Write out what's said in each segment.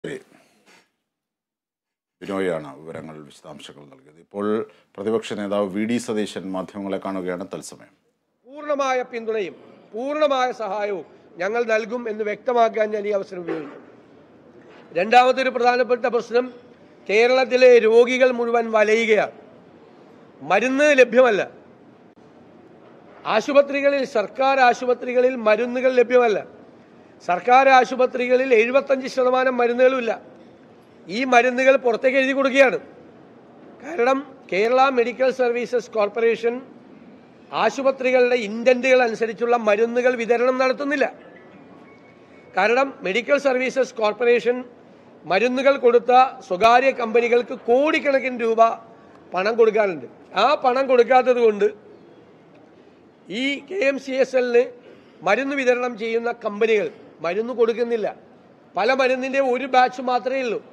ബിനോയാണ് വിവരങ്ങൾ വിശദാംശങ്ങൾ നൽകിയത് ഇപ്പോൾ പ്രതിപക്ഷ നേതാവ് വി ഡി സതീശൻ മാധ്യമങ്ങളെ കാണുകയാണ് തത്സമയം പൂർണ്ണമായ പിന്തുണയും പൂർണ്ണമായ സഹായവും ഞങ്ങൾ നൽകും എന്ന് വ്യക്തമാക്കാൻ ഞാൻ ഈ അവസരം ഉപയോഗിക്കും രണ്ടാമത്തെ ഒരു പ്രധാനപ്പെട്ട പ്രശ്നം കേരളത്തിലെ രോഗികൾ മുഴുവൻ വലയുകയാണ് മരുന്ന് ലഭ്യമല്ല ആശുപത്രികളിൽ സർക്കാർ ആശുപത്രികളിൽ മരുന്നുകൾ ലഭ്യമല്ല സർക്കാർ ആശുപത്രികളിൽ എഴുപത്തഞ്ച് ശതമാനം മരുന്നുകളുമില്ല ഈ മരുന്നുകൾ പുറത്തേക്ക് എഴുതി കൊടുക്കുകയാണ് കാരണം കേരള മെഡിക്കൽ സർവീസസ് കോർപ്പറേഷൻ ആശുപത്രികളുടെ ഇൻഡന്റുകൾ അനുസരിച്ചുള്ള മരുന്നുകൾ വിതരണം നടത്തുന്നില്ല കാരണം മെഡിക്കൽ സർവീസസ് കോർപ്പറേഷൻ മരുന്നുകൾ കൊടുത്ത സ്വകാര്യ കമ്പനികൾക്ക് കോടിക്കണക്കിന് രൂപ പണം കൊടുക്കാനുണ്ട് ആ പണം കൊടുക്കാത്തത് കൊണ്ട് ഈ കെ എം സി എസ് എല്ലിന് മരുന്ന് വിതരണം ചെയ്യുന്ന കമ്പനികൾ മരുന്ന് കൊടുക്കുന്നില്ല പല മരുന്നിൻ്റെ ഒരു ബാച്ച് മാത്രമേ ഉള്ളൂ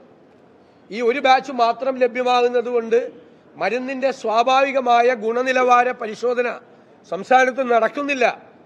ഈ ഒരു ബാച്ച് മാത്രം ലഭ്യമാകുന്നത് കൊണ്ട് മരുന്നിന്റെ സ്വാഭാവികമായ ഗുണനിലവാര പരിശോധന സംസ്ഥാനത്ത് നടക്കുന്നില്ല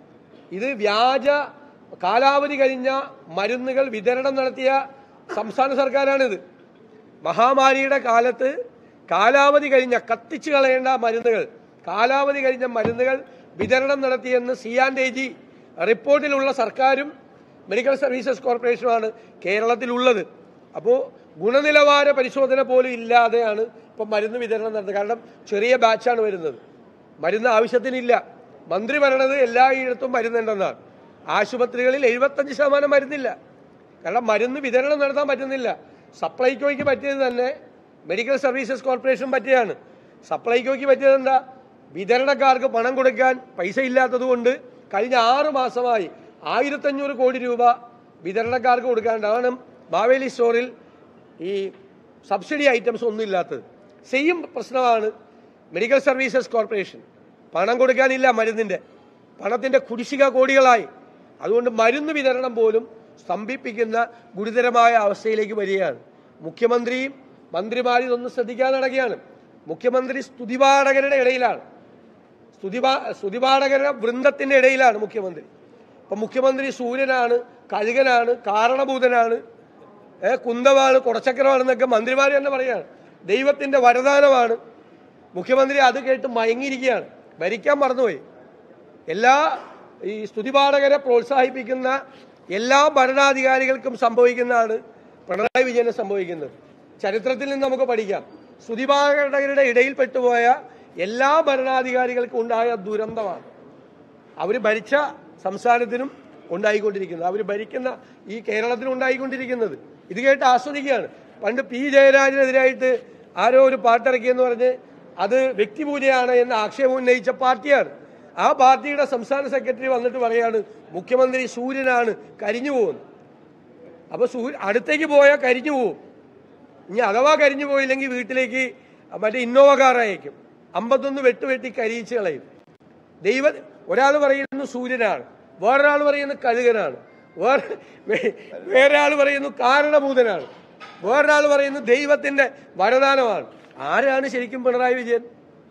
ഇത് വ്യാജ കാലാവധി കഴിഞ്ഞ മരുന്നുകൾ വിതരണം നടത്തിയ സംസ്ഥാന സർക്കാരാണിത് മഹാമാരിയുടെ കാലത്ത് കാലാവധി കഴിഞ്ഞ കത്തിച്ചു കളയേണ്ട മരുന്നുകൾ കാലാവധി കഴിഞ്ഞ മരുന്നുകൾ വിതരണം നടത്തിയെന്ന് സി ആൻഡ് എ ജി റിപ്പോർട്ടിലുള്ള സർക്കാരും മെഡിക്കൽ സർവീസസ് കോർപ്പറേഷനുമാണ് കേരളത്തിലുള്ളത് അപ്പോൾ ഗുണനിലവാര പരിശോധന പോലും ഇല്ലാതെയാണ് ഇപ്പം മരുന്ന് വിതരണം നടത്തുന്നത് കാരണം ചെറിയ ബാച്ചാണ് വരുന്നത് മരുന്ന് ആവശ്യത്തിനില്ല മന്ത്രി പറയണത് എല്ലായിടത്തും മരുന്നുണ്ടെന്നാണ് ആശുപത്രികളിൽ എഴുപത്തഞ്ച് ശതമാനം മരുന്നില്ല കാരണം മരുന്ന് വിതരണം നടത്താൻ പറ്റുന്നില്ല സപ്ലൈകോയ്ക്ക് പറ്റിയത് തന്നെ മെഡിക്കൽ സർവീസസ് കോർപ്പറേഷൻ പറ്റിയതാണ് സപ്ലൈകോയ്ക്ക് പറ്റിയത് എന്താ വിതരണക്കാർക്ക് പണം കൊടുക്കാൻ പൈസ ഇല്ലാത്തത് കൊണ്ട് കഴിഞ്ഞ ആറ് മാസമായി ആയിരത്തഞ്ഞൂറ് കോടി രൂപ വിതരണക്കാർക്ക് കൊടുക്കാനുണ്ട് അതാണ് മാവേലി സ്റ്റോറിൽ ഈ സബ്സിഡി ഐറ്റംസ് ഒന്നും ഇല്ലാത്തത് സെയിം പ്രശ്നമാണ് മെഡിക്കൽ സർവീസസ് കോർപ്പറേഷൻ പണം കൊടുക്കാനില്ല മരുന്നിൻ്റെ പണത്തിൻ്റെ കുടിശ്ശിക കോടികളായി അതുകൊണ്ട് മരുന്ന് വിതരണം പോലും സ്തംഭിപ്പിക്കുന്ന ഗുരുതരമായ അവസ്ഥയിലേക്ക് വരികയാണ് മുഖ്യമന്ത്രിയും മന്ത്രിമാരും ഇതൊന്നും ശ്രദ്ധിക്കാൻ നടക്കുകയാണ് മുഖ്യമന്ത്രി സ്തുതിപാഠകരുടെ ഇടയിലാണ് സ്തുതിപാ സ്തുതിപാഠകരുടെ വൃന്ദത്തിൻ്റെ ഇടയിലാണ് മുഖ്യമന്ത്രി അപ്പം മുഖ്യമന്ത്രി സൂര്യനാണ് കഴുകനാണ് കാരണഭൂതനാണ് ഏ, കുന്തമാണ് കുടച്ചക്രമാണെന്നൊക്കെ മന്ത്രിമാർ തന്നെ പറയുകയാണ് ദൈവത്തിൻ്റെ വരദാനമാണ് മുഖ്യമന്ത്രി അത് കേട്ട് മയങ്ങിയിരിക്കുകയാണ് ഭരിക്കാൻ മറന്നുപോയി എല്ലാ ഈ സ്തുതിപാഠകരെ പ്രോത്സാഹിപ്പിക്കുന്ന എല്ലാ ഭരണാധികാരികൾക്കും സംഭവിക്കുന്നതാണ് പിണറായി വിജയന് സംഭവിക്കുന്നത് ചരിത്രത്തിൽ നിന്ന് നമുക്ക് പഠിക്കാം സ്തുതിപാഠകരുടെ ഇടയിൽ പെട്ടുപോയ എല്ലാ ഭരണാധികാരികൾക്കും ഉണ്ടായ ദുരന്തമാണ് അവർ ഭരിച്ച സംസ്ഥാനത്തിനും ഉണ്ടായിക്കൊണ്ടിരിക്കുന്നത് അവർ ഭരിക്കുന്ന ഈ കേരളത്തിനും ഉണ്ടായിക്കൊണ്ടിരിക്കുന്നത് ഇത് കേട്ട് ആസ്വദിക്കുകയാണ് പണ്ട് പി ജയരാജനെതിരായിട്ട് ആരോ ഒരു പാട്ടിറക്കിയെന്ന് പറഞ്ഞ് അത് വ്യക്തിപൂജയാണ് എന്ന് ആക്ഷേപം ഉന്നയിച്ച പാർട്ടിയാണ് ആ പാർട്ടിയുടെ സംസ്ഥാന സെക്രട്ടറി വന്നിട്ട് പറയാണ് മുഖ്യമന്ത്രി സൂര്യനാണ് കരിഞ്ഞു പോകുന്നത് അപ്പോൾ സൂര്യ അടുത്തേക്ക് പോയാൽ കരിഞ്ഞു പോകും ഇനി അഥവാ കരിഞ്ഞു പോയില്ലെങ്കിൽ വീട്ടിലേക്ക് മറ്റേ ഇന്നോവ കാർ അയക്കും അമ്പത്തൊന്ന് വെട്ട് വെട്ടി കരിയിച്ച് കളയും ദൈവ ഒരാൾ പറയുന്നു സൂര്യനാണ് വേറൊരാൾ പറയുന്നു കഴുകനാണ് വേറെ വേ- വേറെ ആൾ പറയുന്നു കാരണഭൂതനാണ് വേറൊരാൾ പറയുന്നു ദൈവത്തിന്റെ വരദാനമാണ് ആരാണ് ശരിക്കും പിണറായി വിജയൻ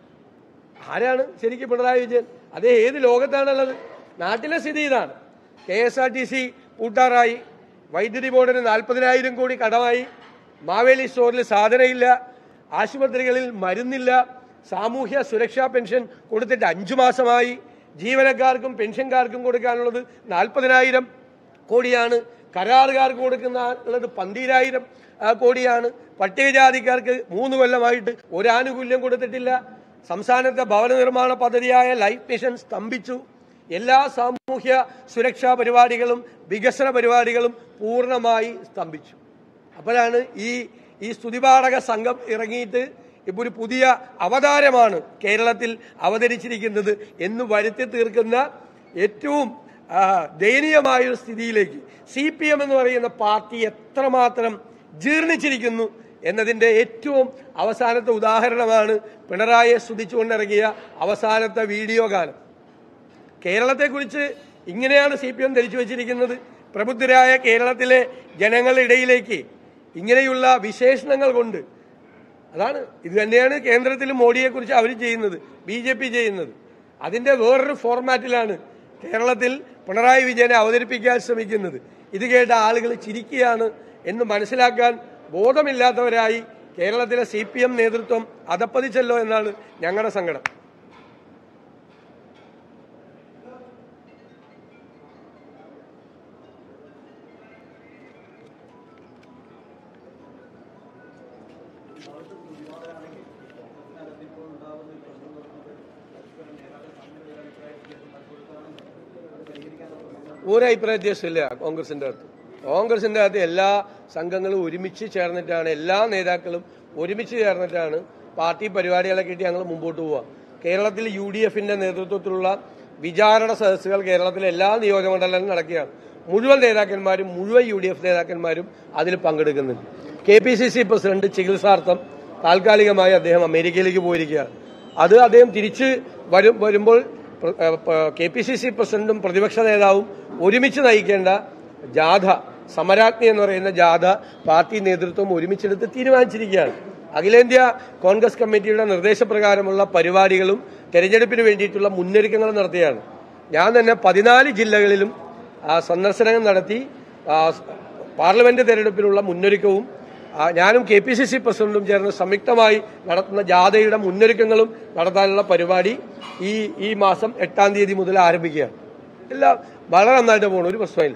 ആരാണ് ശരിക്കും പിണറായി വിജയൻ അതേ ഏത് ലോകത്താണുള്ളത് നാട്ടിലെ സ്ഥിതി ഇതാണ് K S R T C പൂട്ടാറായി വൈദ്യുതി ബോർഡിന് നാൽപ്പതിനായിരം കോടി കടമായി മാവേലി സ്റ്റോറിൽ സാധനയില്ല ആശുപത്രികളിൽ മരുന്നില്ല സാമൂഹ്യ സുരക്ഷാ പെൻഷൻ കൊടുത്തിട്ട് അഞ്ചു മാസമായി ജീവനക്കാർക്കും പെൻഷൻകാർക്കും കൊടുക്കാനുള്ളത് നാൽപ്പതിനായിരം കോടിയാണ് കരാറുകാർക്ക് കൊടുക്കുന്ന ഉള്ളത് പന്തീരായിരം ആ, കോടിയാണ് പട്ടികജാതിക്കാർക്ക് മൂന്ന് കൊല്ലമായിട്ട് ഒരു ആനുകൂല്യം കൊടുത്തിട്ടില്ല സംസ്ഥാനത്തെ ഭവന നിർമ്മാണ പദ്ധതിയായ ലൈഫ് മിഷൻ സ്തംഭിച്ചു എല്ലാ സാമൂഹ്യ സുരക്ഷാ പരിപാടികളും വികസന പരിപാടികളും പൂർണ്ണമായി സ്തംഭിച്ചു അപ്പോഴാണ് ഈ ഈ സ്തുതിപാഠക സംഘം ഇറങ്ങിയിട്ട് ഇപ്പോൾ ഒരു പുതിയ അവതാരമാണ് കേരളത്തിൽ അവതരിച്ചിരിക്കുന്നത് എന്ന് വരുത്തി തീർക്കുന്ന ഏറ്റവും ആ, ദയനീയമായൊരു സ്ഥിതിയിലേക്ക് സി പി എം എന്ന് പറയുന്ന പാർട്ടി എത്രമാത്രം ജീർണിച്ചിരിക്കുന്നു എന്നതിൻ്റെ ഏറ്റവും അവസാനത്തെ ഉദാഹരണമാണ് പിണറായിയെ സ്തുതിച്ചുകൊണ്ടിറങ്ങിയ അവസാനത്തെ വീഡിയോ ഗാനം കേരളത്തെക്കുറിച്ച് ഇങ്ങനെയാണ് സി പി എം ധരിച്ചു വച്ചിരിക്കുന്നത് പ്രബുദ്ധരായ കേരളത്തിലെ ജനങ്ങളുടെ ഇടയിലേക്ക് ഇങ്ങനെയുള്ള വിശേഷണങ്ങൾ കൊണ്ട് അതാണ് ഇത് തന്നെയാണ് കേന്ദ്രത്തിൽ മോഡിയെക്കുറിച്ച് അവർ ചെയ്യുന്നത് ബി ജെ പി ചെയ്യുന്നത് അതിൻ്റെ വേറൊരു ഫോർമാറ്റിലാണ് കേരളത്തിൽ പിണറായി വിജയനെ അവതരിപ്പിക്കാൻ ശ്രമിക്കുന്നത് ഇത് കേട്ട ആളുകൾ ചിരിക്കുകയാണ് എന്ന് മനസ്സിലാക്കാൻ ബോധമില്ലാത്തവരായി കേരളത്തിലെ സി പി എം നേതൃത്വം അധപ്പതിച്ചല്ലോ എന്നാണ് ഞങ്ങളുടെ സങ്കടം ഒരു അഭിപ്രായ വ്യത്യാസമില്ല കോൺഗ്രസിന്റെ അകത്ത് കോൺഗ്രസിന്റെ അകത്ത് എല്ലാ സംഘങ്ങളും ഒരുമിച്ച് ചേർന്നിട്ടാണ് എല്ലാ നേതാക്കളും ഒരുമിച്ച് ചേർന്നിട്ടാണ് പാർട്ടി പരിപാടികളൊക്കെ ഇട്ട് ഞങ്ങൾ മുമ്പോട്ട് പോവുക കേരളത്തിൽ യു ഡി എഫിന്റെ നേതൃത്വത്തിലുള്ള വിചാരണ സദസ്സുകൾ കേരളത്തിലെ എല്ലാ നിയോജകമണ്ഡലങ്ങളിലും നടക്കുകയാണ് മുഴുവൻ നേതാക്കന്മാരും മുഴുവൻ യു ഡി എഫ് നേതാക്കന്മാരും അതിൽ പങ്കെടുക്കുന്നുണ്ട് K P C C president ചികിത്സാർത്ഥം താൽക്കാലികമായി അദ്ദേഹം അമേരിക്കയിലേക്ക് പോയിരിക്കുകയാണ് അത് അദ്ദേഹം തിരിച്ച് വരും വരുമ്പോൾ കെ പി സി സി പ്രസിഡന്റും പ്രതിപക്ഷ നേതാവും ഒരുമിച്ച് നയിക്കേണ്ട ജാഥ സമരാഗ്നി എന്ന് പറയുന്ന ജാഥ പാർട്ടി നേതൃത്വം ഒരുമിച്ചെടുത്ത് തീരുമാനിച്ചിരിക്കുകയാണ് അഖിലേന്ത്യാ കോൺഗ്രസ് കമ്മിറ്റിയുടെ നിർദ്ദേശപ്രകാരമുള്ള പരിപാടികളും തെരഞ്ഞെടുപ്പിന് വേണ്ടിയിട്ടുള്ള മുന്നൊരുക്കങ്ങളും നടത്തിയാണ് ഞാൻ തന്നെ പതിനാല് ജില്ലകളിലും ആ, സന്ദർശനങ്ങൾ നടത്തി ആ, പാർലമെന്റ് തെരഞ്ഞെടുപ്പിനുള്ള മുന്നൊരുക്കവും ആ, ഞാനും കെ പി സി സി പ്രസിഡന്റും ചേർന്ന് സംയുക്തമായി നടത്തുന്ന ജാഥയുടെ മുന്നൊരുക്കങ്ങളും നടത്താനുള്ള പരിപാടി ഈ ഈ മാസം എട്ടാം തീയതി മുതൽ ആരംഭിക്കുകയാണ് എല്ലാം വളരെ നന്നായിട്ട് പോകണം ഒരു പ്രശ്നമില്ല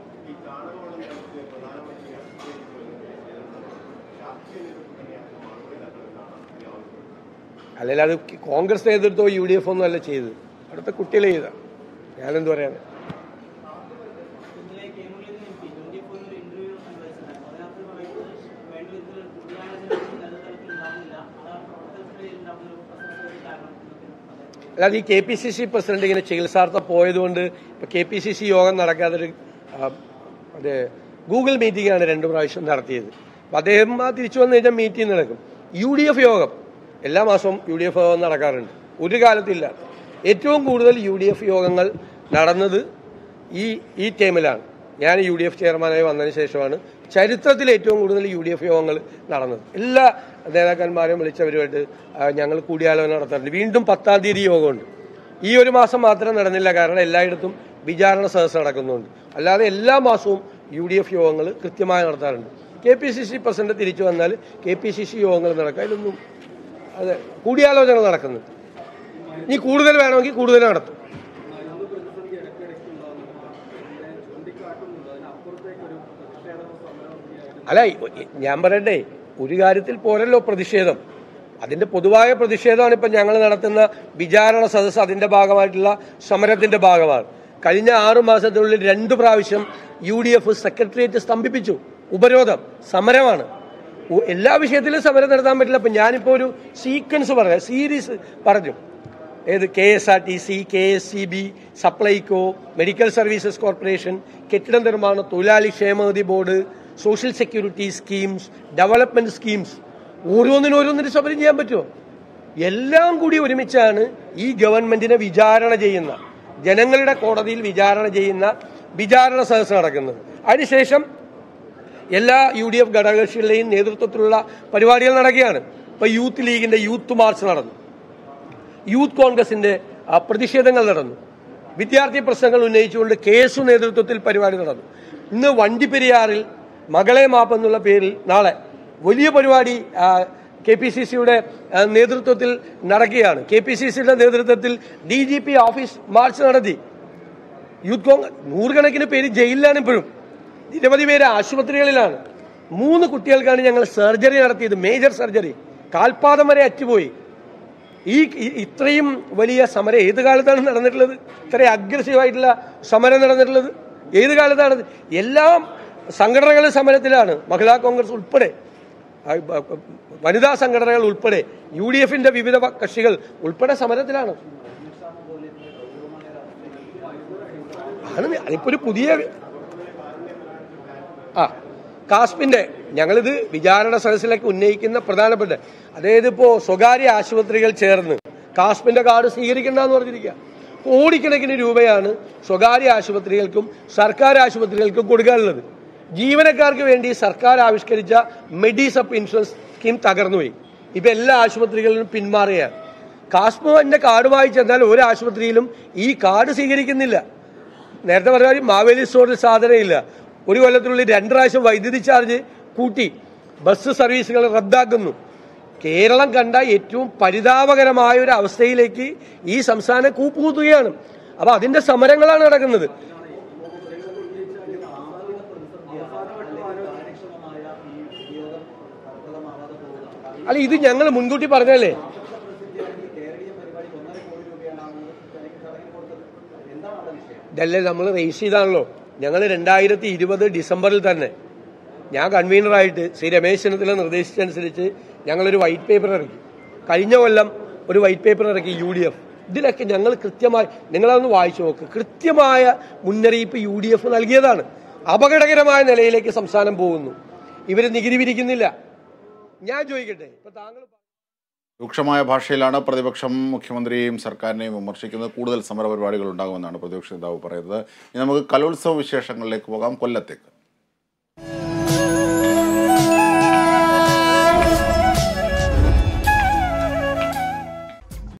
അല്ലെങ്കിൽ അത് കോൺഗ്രസ് നേതൃത്വം യു ഡി എഫ് ഒന്നും അല്ല ചെയ്തത് അടുത്ത കുട്ടികളെ ചെയ്ത ഞാനെന്ത് പറയാനാ ഇന്നലെ K Muraleedharan M P twenty ഫോറിൽ ഒരു ഇന്റർവ്യൂ അനുവദിച്ചിട്ടുണ്ടായിരുന്നു അതിനകത്ത് പറയുന്നത് വേണ്ട വിധത്തിൽ കൂടിയാലോചന നേതൃത്വത്തിൽ ഉണ്ടാവുന്നില്ല അതാണ് പ്രവർത്തനത്തിൽ ഉണ്ടാവുന്ന ഒരു അസ്വസ്ഥതയ്ക്ക് കാരണം എന്നൊക്കെ അദ്ദേഹം അല്ലാതെ ഈ K P C C president ഇങ്ങനെ ചികിത്സാർത്ഥം പോയതുകൊണ്ട് ഇപ്പൊ കെ പി സി സി യോഗം നടക്കാതൊരു ആ, അതെ ഗൂഗിൾ മീറ്റിംഗ് ആണ് രണ്ടു പ്രാവശ്യം നടത്തിയത് അപ്പൊ അദ്ദേഹം ആ തിരിച്ചു വന്നു കഴിഞ്ഞാൽ മീറ്റിംഗ് നടക്കും യു ഡി എഫ് യോഗം എല്ലാ മാസവും യു ഡി എഫ് യോഗം നടക്കാറുണ്ട് ഒരു കാലത്തില്ല ഏറ്റവും കൂടുതൽ യു ഡി എഫ് യോഗങ്ങൾ നടന്നത് ഈ ഈ ടൈമിലാണ് ഞാൻ യു ഡി എഫ് ചെയർമാനായി വന്നതിന് ശേഷമാണ് ചരിത്രത്തിൽ ഏറ്റവും കൂടുതൽ യു ഡി എഫ് യോഗങ്ങൾ നടന്നത് എല്ലാ നേതാക്കന്മാരെയും വിളിച്ചവരുമായിട്ട് ആ, ഞങ്ങൾ കൂടിയാലോചന നടത്താറുണ്ട് വീണ്ടും പത്താം തീയതി യോഗമുണ്ട് ഈ ഒരു മാസം മാത്രം നടന്നില്ല കാരണം എല്ലായിടത്തും വിചാരണ സദസ്സ് നടക്കുന്നുണ്ട് അല്ലാതെ എല്ലാ മാസവും യു ഡി എഫ് യോഗങ്ങൾ കൃത്യമായി നടത്താറുണ്ട് K P C C president തിരിച്ചു വന്നാൽ കെ പി സി സി യോഗങ്ങൾ നടക്കുക അതിലൊന്നും അതെ കൂടിയാലോചന നടക്കുന്നുണ്ട് ഇനി കൂടുതൽ വേണമെങ്കിൽ കൂടുതൽ നടത്തും അല്ല ഇ- ഞാൻ പറയട്ടെ ഒരു കാര്യത്തിൽ പോരല്ലോ പ്രതിഷേധം അതിന്റെ പൊതുവായ പ്രതിഷേധമാണ് ഇപ്പൊ ഞങ്ങൾ നടത്തുന്ന വിചാരണ സദസ്സ് അതിന്റെ ഭാഗമായിട്ടുള്ള സമരത്തിന്റെ ഭാഗമാണ് കഴിഞ്ഞ ആറു മാസത്തിനുള്ളിൽ രണ്ടു പ്രാവശ്യം യു ഡി എഫ് സെക്രട്ടേറിയറ്റ് സ്തംഭിപ്പിച്ചു ഉപരോധം സമരമാണ് ഉ- എല്ലാ വിഷയത്തിലും സമരം നടത്താൻ പറ്റില്ല അപ്പൊ ഞാനിപ്പോ ഒരു സീക്വൻസ് പറയാം സീരീസ് പറഞ്ഞു ഏത് K S R T C K S C B Supplyco medical services corporation കെട്ടിട നിർമ്മാണ തൊഴിലാളി ക്ഷേമനിധി board social security schemes development schemes ഓരോന്നിനും ഓരോന്നിനും സമരം ചെയ്യാൻ പറ്റുമോ എല്ലാം കൂടി ഒരുമിച്ചാണ് ഈ ഗവൺമെന്റിനെ വിചാരണ ചെയ്യുന്ന ജനങ്ങളുടെ കോടതിയിൽ വിചാരണ ചെയ്യുന്ന വിചാരണ സദസ്സ് നടക്കുന്നത് അതിനുശേഷം എല്ലാ യു ഡി എഫ് ഘടകകക്ഷികളുടെയും നേതൃത്വത്തിലുള്ള പരിപാടികൾ നടക്കുകയാണ് ഇപ്പൊ യൂത്ത് ലീഗിന്റെ യൂത്ത് മാർച്ച് നടന്നു യൂത്ത് കോൺഗ്രസിന്റെ ആ, പ്രതിഷേധങ്ങൾ നടന്നു വിദ്യാർത്ഥി പ്രശ്നങ്ങൾ ഉന്നയിച്ചുകൊണ്ട് കെ എസ് നേതൃത്വത്തിൽ പരിപാടി നടന്നു ഇന്ന് വണ്ടിപ്പെരിയാറിൽ മകളെ മാപ്പ് എന്നുള്ള പേരിൽ നാളെ വലിയ പരിപാടി കെ പി സി സിയുടെ നേതൃത്വത്തിൽ നടക്കുകയാണ് കെ പി സി സിയുടെ നേതൃത്വത്തിൽ D G P office march നടത്തി യൂത്ത് കോൺഗ്രസ് നൂറുകണക്കിന് പേര് ജയിലിലാണ് ഇപ്പോഴും നിരവധി പേര് ആശുപത്രികളിലാണ് മൂന്ന് കുട്ടികൾക്കാണ് ഞങ്ങൾ സർജറി നടത്തിയത് മേജർ സർജറി കാൽപാദം വരെ അറ്റുപോയി ഈ ഈ- ഇത്രയും വലിയ സമരം ഏത് കാലത്താണ് നടന്നിട്ടുള്ളത് ഇത്രയും അഗ്രസീവായിട്ടുള്ള സമരം നടന്നിട്ടുള്ളത് ഏത് കാലത്താണ് എല്ലാം സംഘടനകൾ സമരത്തിലാണ് മഹിളാ കോൺഗ്രസ് ഉൾപ്പെടെ ആ, ബ- ബ- വനിതാ സംഘടനകൾ ഉൾപ്പെടെ യു ഡി എഫിന്റെ വിവിധ കക്ഷികൾ ഉൾപ്പെടെ സമരത്തിലാണ് ആണ് അതിപ്പോ ഒരു പുതിയ ആ കാസ്പിന്റെ ഞങ്ങളിത് വിചാരണ സദസ്സിലേക്ക് ഉന്നയിക്കുന്ന പ്രധാനപ്പെട്ട അതായത് ഇപ്പോ സ്വകാര്യ ആശുപത്രികൾ ചേർന്ന് കാസ്പിന്റെ കാർഡ് സ്വീകരിക്കണ്ടെന്ന് പറഞ്ഞിരിക്കുക കോടിക്കണക്കിന് രൂപയാണ് സ്വകാര്യ ആശുപത്രികൾക്കും സർക്കാർ ആശുപത്രികൾക്കും കൊടുക്കാനുള്ളത് ജീവനക്കാർക്ക് വേണ്ടി സർക്കാർ ആവിഷ്കരിച്ച മെഡിസപ്പ് ഇൻഷുറൻസ് സ്കീം തകർന്നുപോയി ഇപ്പൊ എല്ലാ ആശുപത്രികളിലും പിന്മാറുകയാണ് കാസ്മോന്റെ കാർഡുമായി ചെന്നാൽ ഒരു ആശുപത്രിയിലും ഈ കാർഡ് സ്വീകരിക്കുന്നില്ല നേരത്തെ പറഞ്ഞ മാവേലി സ്റ്റോറിൽ സാധനമില്ല ഒരു കൊല്ലത്തിനുള്ളിൽ രണ്ട് പ്രാവശ്യം വൈദ്യുതി ചാർജ് കൂട്ടി ബസ് സർവീസുകൾ റദ്ദാക്കുന്നു കേരളം കണ്ട ഏറ്റവും പരിതാപകരമായ ഒരു അവസ്ഥയിലേക്ക് ഈ സംസ്ഥാനം കൂപ്പുകൂത്തുകയാണ് അപ്പൊ അതിന്റെ സമരങ്ങളാണ് നടക്കുന്നത് അല്ല ഇത് ഞങ്ങൾ മുൻകൂട്ടി പറഞ്ഞല്ലേ ഇതല്ലേ നമ്മൾ രജിസ്റ്റർ ചെയ്താണല്ലോ ഞങ്ങൾ രണ്ടായിരത്തി ഇരുപത് ഡിസംബറിൽ തന്നെ ഞാൻ കൺവീനറായിട്ട് ശ്രീ രമേശ് ചെന്നിത്തല നിർദ്ദേശിച്ചനുസരിച്ച് ഞങ്ങളൊരു വൈറ്റ് പേപ്പർ ഇറക്കി കഴിഞ്ഞ കൊല്ലം ഒരു വൈറ്റ് പേപ്പർ ഇറക്കി യു ഡി എഫ് ഇതിലൊക്കെ ഞങ്ങൾ കൃത്യമായി നിങ്ങളതൊന്ന് വായിച്ചു നോക്ക് കൃത്യമായ മുന്നറിയിപ്പ് യു ഡി എഫ് നൽകിയതാണ് അപകടകരമായ നിലയിലേക്ക് സംസ്ഥാനം പോകുന്നു ഇവർ നികുതി പിരിക്കുന്നില്ല ഞാൻ ചോദിക്കട്ടെ ഇപ്പൊ താങ്കൾ രൂക്ഷമായ ഭാഷയിലാണ് പ്രതിപക്ഷം മുഖ്യമന്ത്രിയെയും സർക്കാരിനെയും വിമർശിക്കുന്നത് കൂടുതൽ സമരപരിപാടികൾ ഉണ്ടാകുമെന്നാണ് പ്രതിപക്ഷ നേതാവ് പറയുന്നത് ഇനി നമുക്ക് കലോത്സവ വിശേഷങ്ങളിലേക്ക് പോകാം കൊല്ലത്തേക്ക്